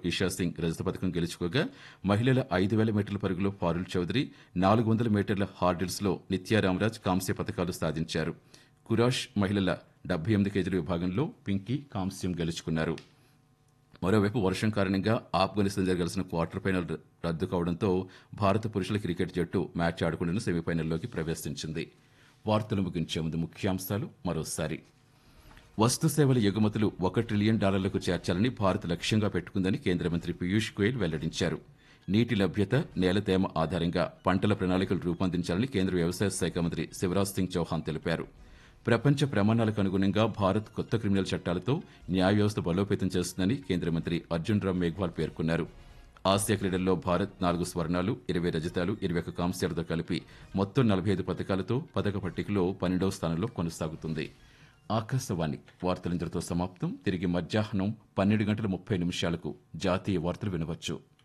ఇషా సింగ్ రజత పథకం గెలుచుకోగా మహిళల ఐదు వేల మీటర్ల పరుగులో పారుల్ చౌదరి నాలుగు వందల మీటర్ల హార్డిల్స్లో నిత్యారామరాజ్ కాంస్య పథకాలు సాధించారు కురాష్ మహిళల డెబ్బై ఎనిమిది కేజీల విభాగంలో పింకీ కాంస్యం గెలుచుకున్నారు మరోవైపు వర్షం కారణంగా ఆఫ్ఘనిస్తాన్ జరగాల్సిన క్వార్టర్ ఫైనల్ రద్దు కావడంతో భారత పురుషుల క్రికెట్ జట్టు మ్యాచ్ ఆడకుండా సెమీఫైనల్లోకి ప్రవేశించింది వార్తలు ముగించే ముందు ముఖ్యాంశాలు మరోసారి వస్తు సేవల ఎగుమతులు ఒక ట్రిలియన్ డాలర్లకు చేర్చాలని భారత్ లక్ష్యంగా పెట్టుకుందని కేంద్ర మంత్రి పీయూష్ గోయల్ వెల్లడించారు నీటి లభ్యత నేల తేమ ఆధారంగా పంటల ప్రణాళికలు రూపొందించాలని కేంద్ర వ్యవసాయ శాఖ మంత్రి శివరాజ్ సింగ్ చౌహాన్ తెలిపారు ప్రపంచ ప్రమాణాలకు అనుగుణంగా భారత్ కొత్త క్రిమినల్ చట్టాలతో న్యాయ వ్యవస్థ బలోపేతం చేస్తుందని కేంద్ర మంత్రి అర్జున్ రామ్ మేఘ్వాల్ పేర్కొన్నారు ఆసియా క్రీడల్లో భారత్ నాలుగు స్వర్ణాలు ఇరవై రజతాలు ఇరవై ఒక్క కాంస్యాలతో కలిపి మొత్తం నలభై ఐదు పథకాలతో పథక పట్టికలో పన్నెండవ స్థానంలో కొనసాగుతుంది ఆకాశవాణి వార్తలింతటితో సమాప్తం తిరిగి మధ్యాహ్నం పన్నెండు గంటల ముప్పై నిమిషాలకు జాతీయ వార్తలు వినవచ్చు